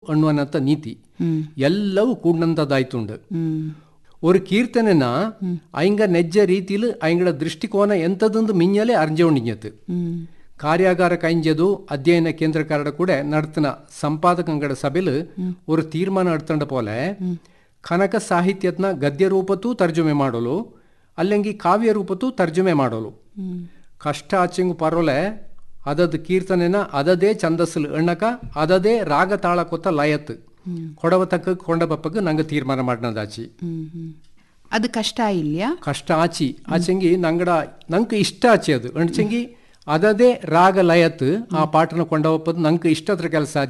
ಅನ್ನುವನಂತ ನೀತಿ ಎಲ್ಲವೂ ಕೂಡಂತದಾಯ್ತುಂಡು ಹ್ಮ್ ഒരു കീർത്തനന അയങ്ക നെജ്ജ രീതിയിൽ അയങ്ങളുടെ ദൃഷ്ടികോണ ಎಂತದೊಂದು ಮಿಂಜಲೆ ಅರ್ಜೋಣಿഞ്ഞത് ಹ್ಮ್ ಕಾರ್ಯಾಗಾರ ಕೈಂಜದು ಅಧ್ಯಯನ ಕೇಂದ್ರಕಾರರ ಕೂಡ നടത്തുന്ന ಸಂಪಾದಕಂಗಡ ಸಭೆಲು ഒരു ತೀರ್ಮಾನ എടുത്തേണ്ട പോലെ ಕನಕ ಸಾಹಿತ್ಯತ್ನ ಗದ್ಯ ರೂಪತ್ತೂ ತರ್ಜುಮೆ ಮಾಡಲು ಅಲ್ಲಂಗಿ ಕಾವ್ಯ ರೂಪತ್ತೂ ತರ್ಜುಮೆ ಮಾಡಲು ಕಷ್ಟ ಆಚೆಂಗು ಪರೋಲೆ ಅದದ ಕೀರ್ತನೆನ ಅದದೇ ಛಂದಸ್ಸಲು ಎಣ್ಣಕ ಅದದೇ ರಾಗ ತಾಳ ಕೊತ್ತ ಲಯತ್ ಕೊಡವ ತಕ್ಕ ಕೊಂಡ ಬಪ್ಪಗ ನಂಗೆ ತೀರ್ಮಾನ ಮಾಡಿನದಾಚಿ ಹ್ಮ್ ಹ್ಮ್ ಅದು ಕಷ್ಟ ಇಲ್ಯಾ ಕಷ್ಟ ಆಚಿ ಆಚೆಂಗಿ ನಂಗಡ ನಂಗೆ ಇಷ್ಟ ಆಚಿ ಅದು ಅಣ್ಚೆಂಗಿ ಅದದೇ ರಾಗ ಲಯತ್ ಆ ಪಾಠನ ಕೊಂಡವಪ್ಪದು ನಂಗೆ ಇಷ್ಟದ್ರ ಕೆಲಸ